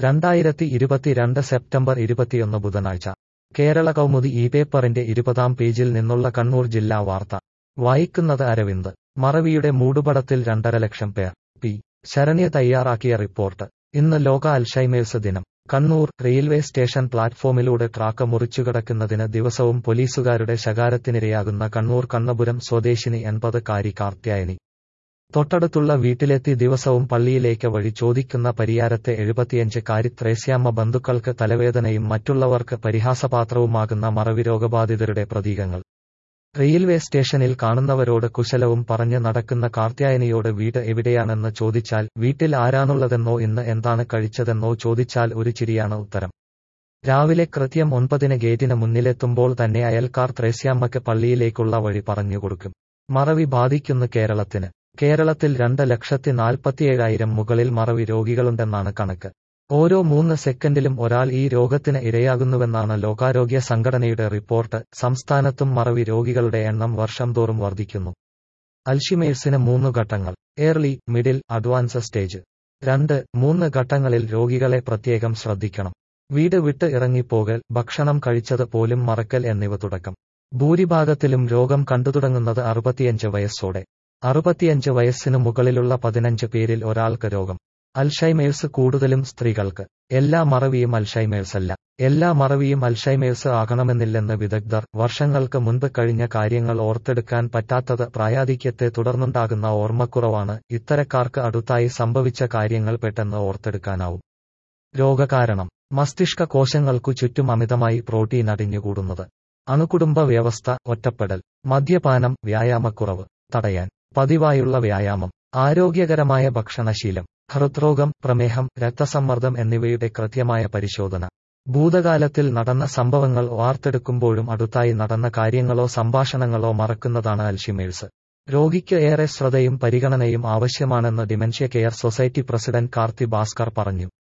രണ്ടായിരത്തി ഇരുപത്തിരണ്ട് സെപ്റ്റംബർ ഇരുപത്തിയൊന്ന് ബുധനാഴ്ച കേരള കൗമുദി ഈ പേപ്പറിന്റെ ഇരുപതാം പേജിൽ നിന്നുള്ള കണ്ണൂർ ജില്ലാ വാർത്ത വായിക്കുന്നത് അരവിന്ദ് മറവിയുടെ മൂടുപടത്തിൽ രണ്ടര ലക്ഷം പേർ പി ശരണ്യ തയ്യാറാക്കിയ റിപ്പോർട്ട് ഇന്ന് ലോക അൽഷൈമേഴ്സ് ദിനം കണ്ണൂർ റെയിൽവേ സ്റ്റേഷൻ പ്ലാറ്റ്ഫോമിലൂടെ ട്രാക്ക് മുറിച്ചുകടക്കുന്നതിന് ദിവസവും പോലീസുകാരുടെ ശകാരത്തിനിരയാകുന്ന കണ്ണൂർ കണ്ണപുരം സ്വദേശിനി എൺപത് കാരി കാർത്യായനി തൊട്ടടുത്തുള്ള വീട്ടിലെത്തി ദിവസവും പള്ളിയിലേക്ക് വഴി ചോദിക്കുന്ന പരിയാരത്തെ എഴുപത്തിയഞ്ച് കാരി ത്രേസ്യാമ്മ ബന്ധുക്കൾക്ക് തലവേദനയും മറ്റുള്ളവർക്ക് പരിഹാസപാത്രവുമാകുന്ന മറവി രോഗബാധിതരുടെ പ്രതീകങ്ങൾ റെയിൽവേ സ്റ്റേഷനിൽ കാണുന്നവരോട് കുശലവും പറഞ്ഞ് നടക്കുന്ന കാർത്യായനിയോട് വീട് എവിടെയാണെന്ന് ചോദിച്ചാൽ വീട്ടിൽ ആരാണുള്ളതെന്നോ ഇന്ന് എന്താണ് കഴിച്ചതെന്നോ ചോദിച്ചാൽ ഒരു ചിരിയാണ് ഉത്തരം രാവിലെ കൃത്യം ഒൻപതിന് ഗേറ്റിന് മുന്നിലെത്തുമ്പോൾ തന്നെ അയൽക്കാർ ത്രേസ്യാമ്മയ്ക്ക് പള്ളിയിലേക്കുള്ള വഴി പറഞ്ഞുകൊടുക്കും മറവി ബാധിക്കുന്നു കേരളത്തിന് കേരളത്തിൽ രണ്ട് ലക്ഷത്തി നാൽപ്പത്തിയേഴായിരം മുകളിൽ മറവി രോഗികളുണ്ടെന്നാണ് കണക്ക് ഓരോ മൂന്ന് സെക്കൻഡിലും ഒരാൾ ഈ രോഗത്തിന് ഇരയാകുന്നുവെന്നാണ് ലോകാരോഗ്യ സംഘടനയുടെ റിപ്പോർട്ട് സംസ്ഥാനത്തും മറവി രോഗികളുടെ എണ്ണം വർഷം തോറും വർദ്ധിക്കുന്നു അൽഷിമേഴ്സിന് മൂന്ന് ഘട്ടങ്ങൾ ഏർലി മിഡിൽ അഡ്വാൻസ് സ്റ്റേജ് രണ്ട് മൂന്ന് ഘട്ടങ്ങളിൽ രോഗികളെ പ്രത്യേകം ശ്രദ്ധിക്കണം വീട് വിട്ട് ഇറങ്ങിപ്പോകൽ ഭക്ഷണം കഴിച്ചത് പോലും മറക്കൽ എന്നിവ തുടക്കം ഭൂരിഭാഗത്തിലും രോഗം കണ്ടുതുടങ്ങുന്നത് അറുപത്തിയഞ്ച് വയസ്സോടെ അറുപത്തിയഞ്ച് വയസ്സിനു മുകളിലുള്ള പതിനഞ്ച് പേരിൽ ഒരാൾക്ക് രോഗം അൽഷൈമേഴ്സ് കൂടുതലും സ്ത്രീകൾക്ക് എല്ലാ മറവിയും അൽഷൈമേഴ്സ് അല്ല എല്ലാ മറവിയും അൽഷൈമേഴ്സ് ആകണമെന്നില്ലെന്ന് വിദഗ്ധർ വർഷങ്ങൾക്ക് മുൻപ് കഴിഞ്ഞ കാര്യങ്ങൾ ഓർത്തെടുക്കാൻ പറ്റാത്തത് പ്രായാധിക്യത്തെ തുടർന്നുണ്ടാകുന്ന ഓർമ്മക്കുറവാണ് ഇത്തരക്കാർക്ക് അടുത്തായി സംഭവിച്ച കാര്യങ്ങൾ പെട്ടെന്ന് ഓർത്തെടുക്കാനാവും രോഗകാരണം മസ്തിഷ്ക കോശങ്ങൾക്കു ചുറ്റും അമിതമായി പ്രോട്ടീൻ അടിഞ്ഞുകൂടുന്നത് അണുകുടുംബ വ്യവസ്ഥ ഒറ്റപ്പെടൽ മദ്യപാനം വ്യായാമക്കുറവ് തടയാൻ പതിവായുള്ള വ്യായാമം ആരോഗ്യകരമായ ഭക്ഷണശീലം ഹൃദ്രോഗം പ്രമേഹം രക്തസമ്മർദ്ദം എന്നിവയുടെ കൃത്യമായ പരിശോധന ഭൂതകാലത്തിൽ നടന്ന സംഭവങ്ങൾ വാർത്തെടുക്കുമ്പോഴും അടുത്തായി നടന്ന കാര്യങ്ങളോ സംഭാഷണങ്ങളോ മറക്കുന്നതാണ് അൽഷിമേഴ്സ് രോഗിക്ക് ഏറെ ശ്രദ്ധയും പരിഗണനയും ആവശ്യമാണെന്ന് dementia care society president Karthi Bhaskar പറഞ്ഞു